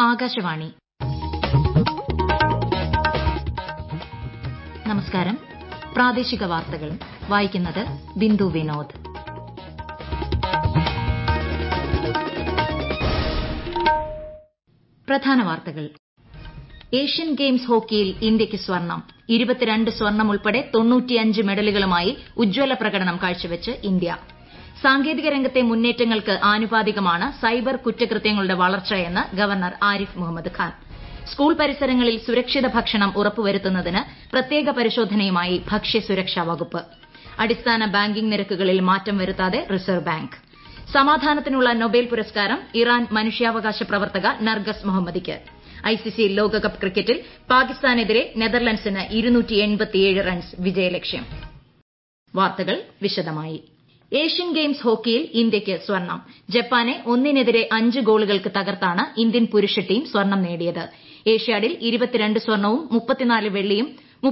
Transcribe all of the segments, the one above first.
ആകാശവാണി നമസ്കാരം പ്രാദേശിക വാർത്തകൾ വായിക്കുന്നത് ബിന്ദു വിനോദ് പ്രധാന വാർത്തകൾ ഏഷ്യൻ ഗെയിംസ് ഹോക്കിയിൽ ഇന്ത്യയ്ക്ക് സ്വർണ്ണം സ്വർണ്ണം ഉൾപ്പെടെ മെഡലുകളുമായി ഉജ്ജ്വല പ്രകടനം കാഴ്ചവെച്ച് ഇന്ത്യ സാങ്കേതിക രംഗത്തെ മുന്നേറ്റങ്ങൾക്ക് ആനുപാതികമാണ് സൈബർ കുറ്റകൃത്യങ്ങളുടെ വളർച്ചയെന്ന് ഗവർണർ ആരിഫ് മുഹമ്മദ് ഖാൻ സ്കൂൾ പരിസരങ്ങളിൽ സുരക്ഷിത ഭക്ഷണം ഉറപ്പുവരുത്തുന്നതിന് പ്രത്യേക പരിശോധനയുമായി ഭക്ഷ്യസുരക്ഷാ വകുപ്പ് അടിസ്ഥാന ബാങ്കിംഗ് നിരക്കുകളിൽ മാറ്റം വരുത്താതെ റിസർവ് ബാങ്ക് സമാധാനത്തിനുള്ള നൊബേൽ പുരസ്കാരം ഇറാൻ മനുഷ്യാവകാശ പ്രവർത്തക നർഗസ് മുഹമ്മദിക്ക് ഐസിസി ലോകകപ്പ് ക്രിക്കറ്റിൽ പാകിസ്ഥാനെതിരെ നെതർലൻഡ്സിന് റൺസ് വിജയലക്ഷ്യം വാർത്തകൾ വിശദമായി ഏഷ്യൻ ഗെയിംസ് ഹോക്കിയിൽ ഇന്ത്യയ്ക്ക് സ്വർണ്ണം ജപ്പാനെ ഒന്നിനെതിരെ അഞ്ച് ഗോളുകൾക്ക് തകർത്താണ് ഇന്ത്യൻ പുരുഷ ടീം സ്വർണ്ണം നേടിയത് ഏഷ്യാഡിൽ സ്വർണ്ണവും വെള്ളിയും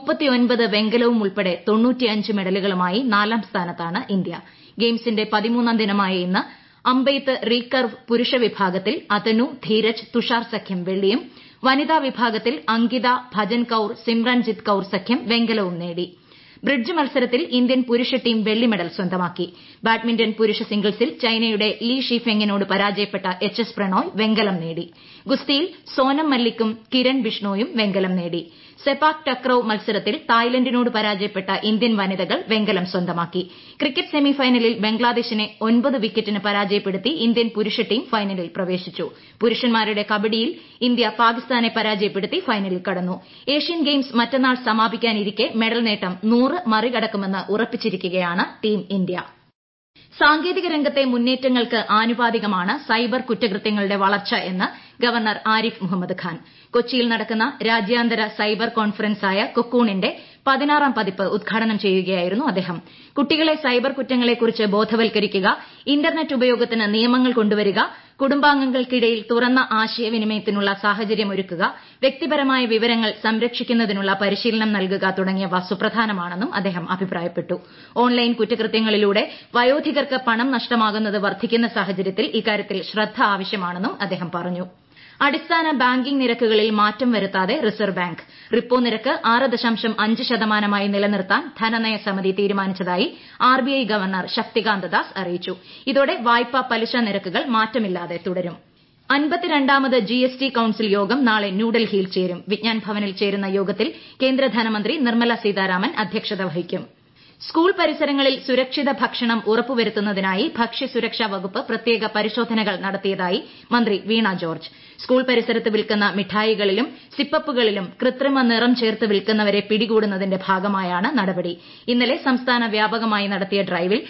വെങ്കലവും ഉൾപ്പെടെ മെഡലുകളുമായി നാലാം സ്ഥാനത്താണ് ഇന്ത്യ ഗെയിംസിന്റെ പതിമൂന്നാം ദിനമായ ഇന്ന് അമ്പെയ്ത്ത് റീകർവ് പുരുഷ വിഭാഗത്തിൽ അതനു ധീരജ് തുഷാർ സഖ്യം വെള്ളിയും വനിതാ വിഭാഗത്തിൽ അങ്കിത ഭജൻ കൌർ സിമ്രൻജിത്ത് കൌർ സഖ്യം വെങ്കലവും നേടി ബ്രിഡ്ജ് മത്സരത്തിൽ ഇന്ത്യൻ പുരുഷ ടീം വെള്ളി മെഡൽ സ്വന്തമാക്കി ബാഡ്മിന്റൺ പുരുഷ സിംഗിൾസിൽ ചൈനയുടെ ലീ ഷീഫെങ്ങിനോട് പരാജയപ്പെട്ട എച്ച് എസ് പ്രണോയ് വെങ്കലം നേടി ഗുസ്തിയിൽ സോനം മല്ലിക്കും കിരൺ ബിഷ്ണോയും വെങ്കലം നേടി സെപാക് ടക്രവ് മത്സരത്തിൽ തായ്ലന്റിനോട് പരാജയപ്പെട്ട ഇന്ത്യൻ വനിതകൾ വെങ്കലം സ്വന്തമാക്കി ക്രിക്കറ്റ് സെമിഫൈനലിൽ ബംഗ്ലാദേശിനെ ഒൻപത് വിക്കറ്റിന് പരാജയപ്പെടുത്തി ഇന്ത്യൻ പുരുഷ ടീം ഫൈനലിൽ പ്രവേശിച്ചു പുരുഷന്മാരുടെ കബഡിയിൽ ഇന്ത്യ പാകിസ്ഥാനെ പരാജയപ്പെടുത്തി ഫൈനലിൽ കടന്നു ഏഷ്യൻ ഗെയിംസ് മറ്റന്നാൾ സമാപിക്കാനിരിക്കെ മെഡൽ നേട്ടം നൂറ് മറികടക്കുമെന്ന് ഉറപ്പിച്ചിരിക്കുകയാണ് ടീം ഇന്ത്യ സാങ്കേതിക രംഗത്തെ മുന്നേറ്റങ്ങൾക്ക് ആനുപാതികമാണ് സൈബർ കുറ്റകൃത്യങ്ങളുടെ വളർച്ച എന്ന് ഗവർണർ ആരിഫ് മുഹമ്മദ് ഖാൻ കൊച്ചിയിൽ നടക്കുന്ന രാജ്യാന്തര സൈബർ കോൺഫറൻസായ കൊക്കൂണിന്റെ പതിനാറാം പതിപ്പ് ഉദ്ഘാടനം ചെയ്യുകയായിരുന്നു അദ്ദേഹം കുട്ടികളെ സൈബർ കുറ്റങ്ങളെക്കുറിച്ച് ബോധവൽക്കരിക്കുക ഇന്റർനെറ്റ് ഉപയോഗത്തിന് നിയമങ്ങൾ കൊണ്ടുവരിക കുടുംബാംഗങ്ങൾക്കിടയിൽ തുറന്ന ആശയവിനിമയത്തിനുള്ള സാഹചര്യമൊരുക്കുക വ്യക്തിപരമായ വിവരങ്ങൾ സംരക്ഷിക്കുന്നതിനുള്ള പരിശീലനം നൽകുക തുടങ്ങിയവ സുപ്രധാനമാണെന്നും അദ്ദേഹം അഭിപ്രായപ്പെട്ടു ഓൺലൈൻ കുറ്റകൃത്യങ്ങളിലൂടെ വയോധികർക്ക് പണം നഷ്ടമാകുന്നത് വർദ്ധിക്കുന്ന സാഹചര്യത്തിൽ ഇക്കാര്യത്തിൽ ശ്രദ്ധ ആവശ്യമാണെന്നും അദ്ദേഹം പറഞ്ഞു അടിസ്ഥാന ബാങ്കിംഗ് നിരക്കുകളിൽ മാറ്റം വരുത്താതെ റിസർവ് ബാങ്ക് റിപ്പോ നിരക്ക് ആറ് ദശാംശം അഞ്ച് ശതമാനമായി നിലനിർത്താൻ ധനനയ സമിതി തീരുമാനിച്ചതായി ആർബിഐ ഗവർണർ ശക്തികാന്ത ദാസ് അറിയിച്ചു ഇതോടെ വായ്പാ പലിശ നിരക്കുകൾ മാറ്റമില്ലാതെ തുടരും അൻപത്തിരണ്ടാമത് ജിഎസ്ടി കൌൺസിൽ യോഗം നാളെ ന്യൂഡൽഹിയിൽ ചേരും വിജ്ഞാൻ ഭവനിൽ ചേരുന്ന യോഗത്തിൽ കേന്ദ്ര ധനമന്ത്രി നിർമ്മല സീതാരാമൻ അധ്യക്ഷത വഹിക്കും സ്കൂൾ പരിസരങ്ങളിൽ സുരക്ഷിത ഭക്ഷണം ഉറപ്പുവരുത്തുന്നതിനായി ഭക്ഷ്യസുരക്ഷാ വകുപ്പ് പ്രത്യേക പരിശോധനകൾ നടത്തിയതായി മന്ത്രി വീണ ജോർജ് സ്കൂൾ പരിസരത്ത് വിൽക്കുന്ന മിഠായികളിലും സിപ്പപ്പുകളിലും കൃത്രിമ നിറം ചേർത്ത് വിൽക്കുന്നവരെ പിടികൂടുന്നതിന്റെ ഭാഗമായാണ് നടപടി ഇന്നലെ സംസ്ഥാന വ്യാപകമായി നടത്തിയ ഡ്രൈവിൽ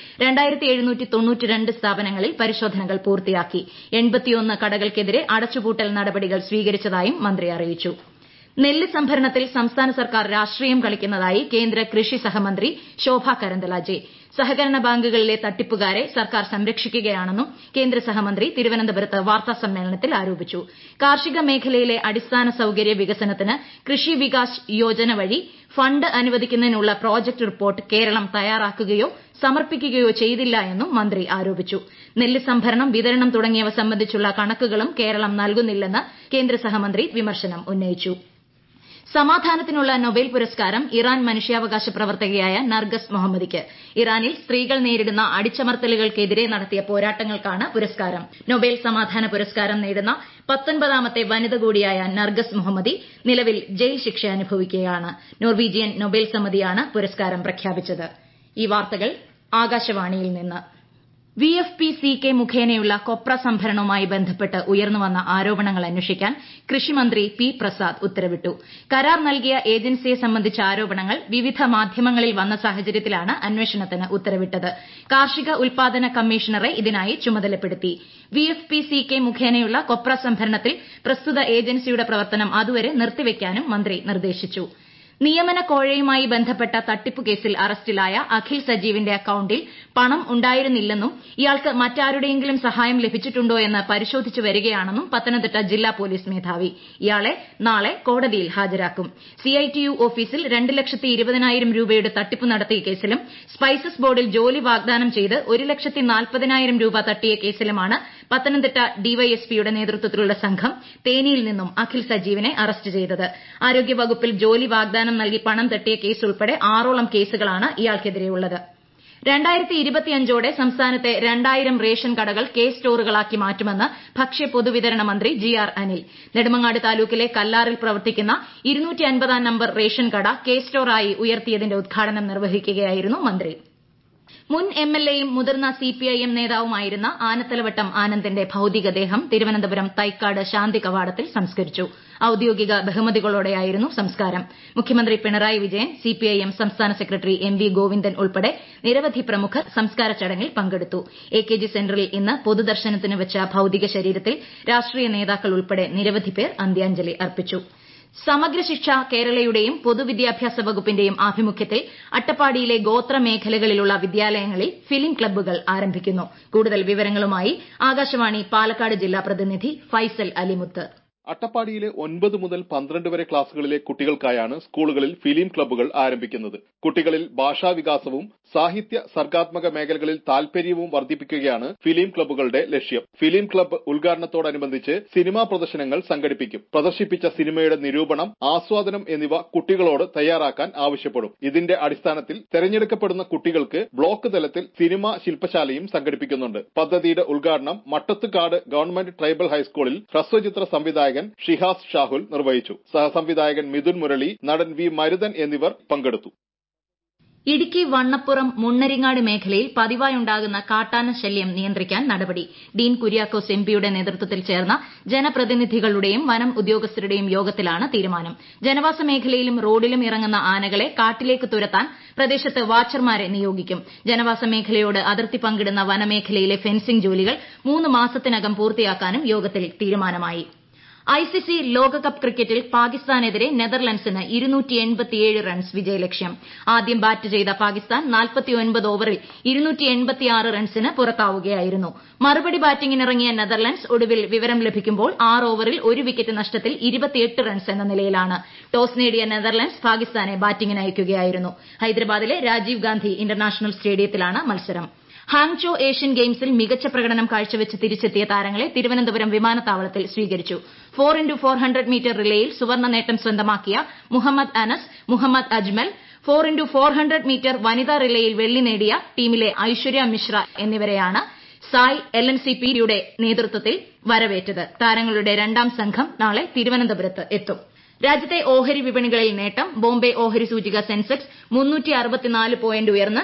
സ്ഥാപനങ്ങളിൽ പരിശോധനകൾ പൂർത്തിയാക്കി കടകൾക്കെതിരെ അടച്ചുപൂട്ടൽ നടപടികൾ സ്വീകരിച്ചതായും മന്ത്രി അറിയിച്ചു നെല്ല് സംഭരണത്തിൽ സംസ്ഥാന സർക്കാർ രാഷ്ട്രീയം കളിക്കുന്നതായി കേന്ദ്ര കൃഷി സഹമന്ത്രി ശോഭ കരന്തലാജെ സഹകരണ ബാങ്കുകളിലെ തട്ടിപ്പുകാരെ സർക്കാർ സംരക്ഷിക്കുകയാണെന്നും കേന്ദ്ര സഹമന്ത്രി തിരുവനന്തപുരത്ത് വാർത്താസമ്മേളനത്തിൽ ആരോപിച്ചു കാർഷിക മേഖലയിലെ അടിസ്ഥാന സൌകര്യ വികസനത്തിന് കൃഷി വികാസ് യോജന വഴി ഫണ്ട് അനുവദിക്കുന്നതിനുള്ള പ്രോജക്ട് റിപ്പോർട്ട് കേരളം തയ്യാറാക്കുകയോ സമർപ്പിക്കുകയോ ചെയ്തില്ല എന്നും മന്ത്രി ആരോപിച്ചു നെല്ല് സംഭരണം വിതരണം തുടങ്ങിയവ സംബന്ധിച്ചുള്ള കണക്കുകളും കേരളം നൽകുന്നില്ലെന്ന് കേന്ദ്ര സഹമന്ത്രി വിമർശനം ഉന്നയിച്ചു സമാധാനത്തിനുള്ള നൊബേൽ പുരസ്കാരം ഇറാൻ മനുഷ്യാവകാശ പ്രവർത്തകയായ നർഗസ് മുഹമ്മദിക്ക് ഇറാനിൽ സ്ത്രീകൾ നേരിടുന്ന അടിച്ചമർത്തലുകൾക്കെതിരെ നടത്തിയ പോരാട്ടങ്ങൾക്കാണ് പുരസ്കാരം നൊബേൽ സമാധാന പുരസ്കാരം നേടുന്ന പത്തൊൻപതാമത്തെ വനിത കൂടിയായ നർഗസ് മുഹമ്മദി നിലവിൽ ജയിൽ ശിക്ഷ അനുഭവിക്കുകയാണ് നോർവീജിയൻ നൊബേൽ സമിതിയാണ് പുരസ്കാരം പ്രഖ്യാപിച്ചത് ഈ വാർത്തകൾ ആകാശവാണിയിൽ നിന്ന് V F P C K മുഖേനയുള്ള കൊപ്ര സംഭരണവുമായി ബന്ധപ്പെട്ട് ഉയർന്നുവന്ന ആരോപണങ്ങൾ അന്വേഷിക്കാൻ കൃഷിമന്ത്രി പി പ്രസാദ് ഉത്തരവിട്ടു കരാർ നൽകിയ ഏജൻസിയെ സംബന്ധിച്ച ആരോപണങ്ങൾ വിവിധ മാധ്യമങ്ങളിൽ വന്ന സാഹചര്യത്തിലാണ് അന്വേഷണത്തിന് ഉത്തരവിട്ടത് കാർഷിക ഉൽപാദന കമ്മീഷണറെ ഇതിനായി ചുമതലപ്പെടുത്തി V F P C K മുഖേനയുള്ള കൊപ്ര സംഭരണത്തിൽ പ്രസ്തുത ഏജൻസിയുടെ പ്രവർത്തനം അതുവരെ നിർത്തിവെക്കാനും മന്ത്രി നിർദ്ദേശിച്ചു നിയമന കോഴയുമായി ബന്ധപ്പെട്ട തട്ടിപ്പു കേസിൽ അറസ്റ്റിലായ അഖിൽ സജീവിന്റെ അക്കൌണ്ടിൽ പണം ഉണ്ടായിരുന്നില്ലെന്നും ഇയാൾക്ക് മറ്റാരുടെയെങ്കിലും സഹായം ലഭിച്ചിട്ടുണ്ടോ എന്ന് പരിശോധിച്ചു വരികയാണെന്നും പത്തനംതിട്ട ജില്ലാ പോലീസ് മേധാവി ഇയാളെ നാളെ കോടതിയിൽ ഹാജരാക്കും സിഐടിയു ഓഫീസിൽ രണ്ട് ലക്ഷത്തി ഇരുപതിനായിരം രൂപയുടെ തട്ടിപ്പ് നടത്തിയ കേസിലും സ്പൈസസ് ബോർഡിൽ ജോലി വാഗ്ദാനം ചെയ്ത് ഒരു ലക്ഷത്തി നാൽപ്പതിനായിരം രൂപ തട്ടിയ കേസിലുമാണ് പത്തനംതിട്ട ഡിവൈഎസ്പിയുടെ നേതൃത്വത്തിലുള്ള സംഘം തേനിയിൽ നിന്നും അഖിൽ സജീവിനെ അറസ്റ്റ് ചെയ്തത് ആരോഗ്യവകുപ്പിൽ ജോലി വാഗ്ദാനം നൽകി പണം തട്ടിയ കേസ് ഉൾപ്പെടെ ആറോളം കേസുകളാണ് ഇയാൾക്കെതിരെയുള്ളത് ോടെ സംസ്ഥാനത്തെ രണ്ടായിരം റേഷൻ കടകൾ കെ സ്റ്റോറുകളാക്കി മാറ്റുമെന്ന് ഭക്ഷ്യ പൊതുവിതരണ മന്ത്രി ജി ആർ അനിൽ നെടുമങ്ങാട് താലൂക്കിലെ കല്ലാറിൽ പ്രവർത്തിക്കുന്ന ഇരുന്നൂറ്റമ്പതാം നമ്പർ റേഷൻ കട കെ സ്റ്റോറായി ഉയർത്തിയതിന്റെ ഉദ്ഘാടനം നിർവഹിക്കുകയായിരുന്നു മന്ത്രി മുൻ എംഎൽഎയും മുതിർന്ന സിപിഐഎം നേതാവുമായിരുന്ന ആനത്തലവട്ടം ആനന്ദിന്റെ ഭൌതികദേഹം തിരുവനന്തപുരം തൈക്കാട് ശാന്തി കവാടത്തിൽ സംസ്കരിച്ചു ഔദ്യോഗിക ബഹുമതികളോടെയായിരുന്നു സംസ്കാരം മുഖ്യമന്ത്രി പിണറായി വിജയൻ സിപിഐഎം സംസ്ഥാന സെക്രട്ടറി എം വി ഗോവിന്ദൻ ഉൾപ്പെടെ നിരവധി പ്രമുഖർ സംസ്കാര ചടങ്ങിൽ പങ്കെടുത്തു എ കെ ജി സെന്ററിൽ ഇന്ന് പൊതുദർശനത്തിന് വച്ച ഭൌതിക ശരീരത്തിൽ രാഷ്ട്രീയ നേതാക്കൾ ഉൾപ്പെടെ നിരവധി പേർ അന്ത്യാഞ്ജലി അർപ്പിച്ചു സമഗ്ര ശിക്ഷ കേരളയുടെയും പൊതുവിദ്യാഭ്യാസ വകുപ്പിന്റെയും ആഭിമുഖ്യത്തിൽ അട്ടപ്പാടിയിലെ ഗോത്ര മേഖലകളിലുള്ള വിദ്യാലയങ്ങളിൽ ഫിലിം ക്ലബ്ബുകൾ ആരംഭിക്കുന്നു കൂടുതൽ വിവരങ്ങളുമായി ആകാശവാണി പാലക്കാട് ജില്ലാ പ്രതിനിധി ഫൈസൽ അലിമുത്ത് അട്ടപ്പാടിയിലെ ഒൻപത് മുതൽ പന്ത്രണ്ട് വരെ ക്ലാസുകളിലെ കുട്ടികൾക്കായാണ് സ്കൂളുകളിൽ ഫിലിം ക്ലബ്ബുകൾ ആരംഭിക്കുന്നത് കുട്ടികളിൽ ഭാഷാ വികാസവും സാഹിത്യ സർഗാത്മക മേഖലകളിൽ താൽപര്യവും വർദ്ധിപ്പിക്കുകയാണ് ഫിലിം ക്ലബ്ബുകളുടെ ലക്ഷ്യം ഫിലിം ക്ലബ്ബ് ഉദ്ഘാടനത്തോടനുബന്ധിച്ച് സിനിമാ പ്രദർശനങ്ങൾ സംഘടിപ്പിക്കും പ്രദർശിപ്പിച്ച സിനിമയുടെ നിരൂപണം ആസ്വാദനം എന്നിവ കുട്ടികളോട് തയ്യാറാക്കാൻ ആവശ്യപ്പെടും ഇതിന്റെ അടിസ്ഥാനത്തിൽ തെരഞ്ഞെടുക്കപ്പെടുന്ന കുട്ടികൾക്ക് ബ്ലോക്ക് തലത്തിൽ സിനിമാ ശില്പശാലയും സംഘടിപ്പിക്കുന്നുണ്ട് പദ്ധതിയുടെ ഉദ്ഘാടനം മട്ടത്തുകാട് ഗവൺമെന്റ് ട്രൈബൽ ഹൈസ്കൂളിൽ ഹ്രസ്വചിത്ര സംവിധായകൻ ഷിഹാസ് ഷാഹുൽ നിർവഹിച്ചു സഹസംവിധായകൻ മിഥുൻ മുരളി നടൻ വി മരുതൻ എന്നിവർ പങ്കെടുത്തു ഇടുക്കി വണ്ണപ്പുറം മുണ്ണരിങ്ങാട് മേഖലയിൽ പതിവായുണ്ടാകുന്ന കാട്ടാന ശല്യം നിയന്ത്രിക്കാൻ നടപടി ഡീൻ കുര്യാക്കോസ് എംപിയുടെ നേതൃത്വത്തിൽ ചേർന്ന ജനപ്രതിനിധികളുടെയും വനം ഉദ്യോഗസ്ഥരുടെയും യോഗത്തിലാണ് തീരുമാനം ജനവാസ മേഖലയിലും റോഡിലും ഇറങ്ങുന്ന ആനകളെ കാട്ടിലേക്ക് തുരത്താൻ പ്രദേശത്ത് വാച്ചർമാരെ നിയോഗിക്കും ജനവാസ മേഖലയോട് അതിർത്തി പങ്കിടുന്ന വനമേഖലയിലെ ഫെൻസിംഗ് ജോലികൾ മൂന്ന് മാസത്തിനകം പൂർത്തിയാക്കാനും യോഗത്തിൽ തീരുമാനമായി ഐസിസി ലോകകപ്പ് ക്രിക്കറ്റിൽ പാകിസ്ഥാനെതിരെ നെതർലൻഡ്സിന് റൺസ് വിജയലക്ഷ്യം ആദ്യം ബാറ്റ് ചെയ്ത പാകിസ്ഥാൻ ഓവറിൽ റൺസിന് പുറത്താവുകയായിരുന്നു മറുപടി ബാറ്റിംഗിനിറങ്ങിയ നെതർലൻഡ്സ് ഒടുവിൽ വിവരം ലഭിക്കുമ്പോൾ ആറ് ഓവറിൽ ഒരു വിക്കറ്റ് നഷ്ടത്തിൽ റൺസ് എന്ന നിലയിലാണ് ടോസ് നേടിയ നെതർലൻഡ്സ് പാകിസ്ഥാനെ ബാറ്റിംഗിനയക്കുകയായിരുന്നു ഹൈദരാബാദിലെ രാജീവ് ഗാന്ധി ഇന്റർനാഷണൽ സ്റ്റേഡിയത്തിലാണ് മത്സരം ഹാങ്ചോ ഏഷ്യൻ ഗെയിംസിൽ മികച്ച പ്രകടനം കാഴ്ചവെച്ച് തിരിച്ചെത്തിയ താരങ്ങളെ തിരുവനന്തപുരം വിമാനത്താവളത്തിൽ സ്വീകരിച്ചു four into four hundred metre റിലേയിൽ സുവർണ്ണ നേട്ടം സ്വന്തമാക്കിയ Muhammad Anas Muhammad Ajmal four into four hundred metre വനിതാ റിലേയിൽ വെള്ളി നേടിയ ടീമിലെ ഐശ്വര്യ മിശ്ര എന്നിവരെയാണ് സായ് എൽ എൻ സി പിയുടെ നേതൃത്വത്തിൽ വരവേറ്റത് താരങ്ങളുടെ രണ്ടാം സംഘം നാളെ തിരുവനന്തപുരത്ത് എത്തും രാജ്യത്തെ ഓഹരി വിപണികളിൽ നേട്ടം ബോംബെ ഓഹരി സൂചിക സെൻസെക്സ് പോയിന്റ് ഉയർന്ന്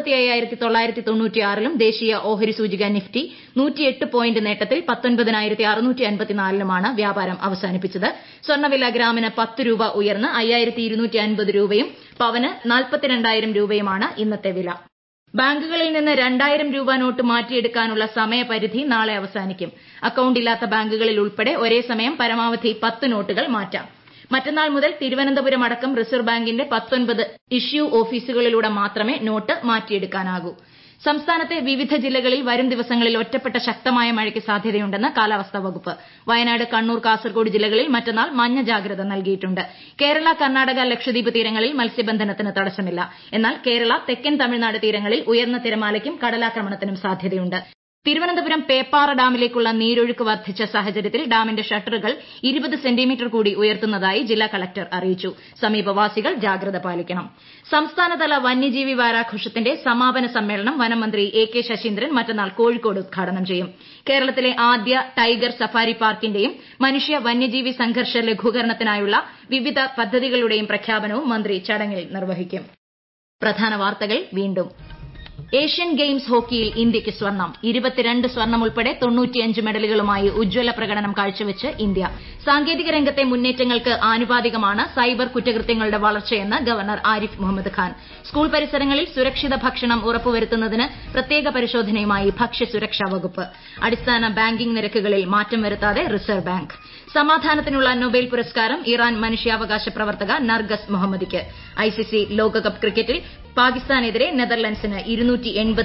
ലും ദേശീയ ഓഹരി സൂചിക നിഫ്റ്റി പോയിന്റ് നേട്ടത്തിൽ ലുമാണ് വ്യാപാരം അവസാനിപ്പിച്ചത് സ്വർണ്ണവില ഗ്രാമിന് പത്ത് രൂപ ഉയർന്ന് രൂപയും പവന് നാൽപ്പത്തിരണ്ടായിരം രൂപയുമാണ് ഇന്നത്തെ വില ബാങ്കുകളിൽ നിന്ന് രണ്ടായിരം രൂപ നോട്ട് മാറ്റിയെടുക്കാനുള്ള സമയപരിധി നാളെ അവസാനിക്കും അക്കൌണ്ടില്ലാത്ത ബാങ്കുകളിൽ ഉൾപ്പെടെ ഒരേ സമയം പരമാവധി പത്ത് നോട്ടുകൾ മാറ്റാം മറ്റന്നാൾ മുതൽ തിരുവനന്തപുരം അടക്കം റിസർവ് ബാങ്കിന്റെ പത്തൊൻപത് ഇഷ്യൂ ഓഫീസുകളിലൂടെ മാത്രമേ നോട്ട് മാറ്റിയെടുക്കാനാകൂ സംസ്ഥാനത്തെ വിവിധ ജില്ലകളിൽ വരും ദിവസങ്ങളിൽ ഒറ്റപ്പെട്ട ശക്തമായ മഴയ്ക്ക് സാധ്യതയുണ്ടെന്ന് കാലാവസ്ഥാ വകുപ്പ് വയനാട് കണ്ണൂർ കാസർഗോഡ് ജില്ലകളിൽ മറ്റന്നാൾ മഞ്ഞ ജാഗ്രത നൽകിയിട്ടുണ്ട് കേരള കർണാടക ലക്ഷദ്വീപ് തീരങ്ങളിൽ മത്സ്യബന്ധനത്തിന് തടസ്സമില്ല എന്നാൽ കേരള തെക്കൻ തമിഴ്നാട് തീരങ്ങളിൽ ഉയർന്ന തിരമാലയ്ക്കും കടലാക്രമണത്തിനും സാധ്യതയുണ്ട് തിരുവനന്തപുരം പേപ്പാറ ഡാമിലേക്കുള്ള നീരൊഴുക്ക് വർദ്ധിച്ച സാഹചര്യത്തിൽ ഡാമിന്റെ ഷട്ടറുകൾ ഇരുപത് സെന്റിമീറ്റർ കൂടി ഉയർത്തുന്നതായി ജില്ലാ കളക്ടർ അറിയിച്ചു സമീപവാസികൾ ജാഗ്രത പാലിക്കണം സംസ്ഥാനതല വന്യജീവി വാരാഘോഷത്തിന്റെ സമാപന സമ്മേളനം വനംമന്ത്രി എ കെ ശശീന്ദ്രൻ മറ്റന്നാൾ കോഴിക്കോട് ഉദ്ഘാടനം ചെയ്യും കേരളത്തിലെ ആദ്യ ടൈഗർ സഫാരി പാർക്കിന്റെയും മനുഷ്യ വന്യജീവി സംഘർഷ ലഘൂകരണത്തിനായുള്ള വിവിധ പദ്ധതികളുടെയും പ്രഖ്യാപനവും മന്ത്രി ചടങ്ങിൽ നിർവഹിക്കും പ്രധാന വാർത്തകൾ വീണ്ടും ഏഷ്യൻ ഗെയിംസ് ഹോക്കിയിൽ ഇന്ത്യയ്ക്ക് സ്വർണം ഇരുപത്തിരണ്ട് സ്വർണം ഉൾപ്പെടെ തൊണ്ണൂറ്റിയഞ്ച് മെഡലുകളുമായി ഉജ്ജ്വല പ്രകടനം കാഴ്ചവെച്ച് ഇന്ത്യ സാങ്കേതിക രംഗത്തെ മുന്നേറ്റങ്ങൾക്ക് ആനുപാതികമാണ് സൈബർ കുറ്റകൃത്യങ്ങളുടെ വളർച്ചയെന്ന് ഗവർണർ ആരിഫ് മുഹമ്മദ് ഖാൻ സ്കൂൾ പരിസരങ്ങളിൽ സുരക്ഷിത ഭക്ഷണം ഉറപ്പുവരുത്തുന്നതിന് പ്രത്യേക പരിശോധനയുമായി ഭക്ഷ്യസുരക്ഷാ വകുപ്പ് അടിസ്ഥാന ബാങ്കിംഗ് നിരക്കുകളിൽ മാറ്റം വരുത്താതെ റിസർവ് ബാങ്ക് സമാധാനത്തിനുള്ള നൊബേൽ പുരസ്കാരം ഇറാൻ മനുഷ്യാവകാശ പ്രവർത്തക നർഗസ് മുഹമ്മദിക്ക് ഐസിസി ലോകകപ്പ് ക്രിക്കറ്റിൽ പാകിസ്ഥാനെതിരെ നെതർലൻഡ്സിന്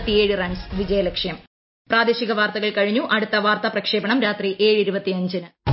റൺസ് വിജയലക്ഷ്യം പ്രാദേശിക വാർത്തകൾ കഴിഞ്ഞു അടുത്ത വാർത്താ പ്രക്ഷേപണം രാത്രി ഏഴ്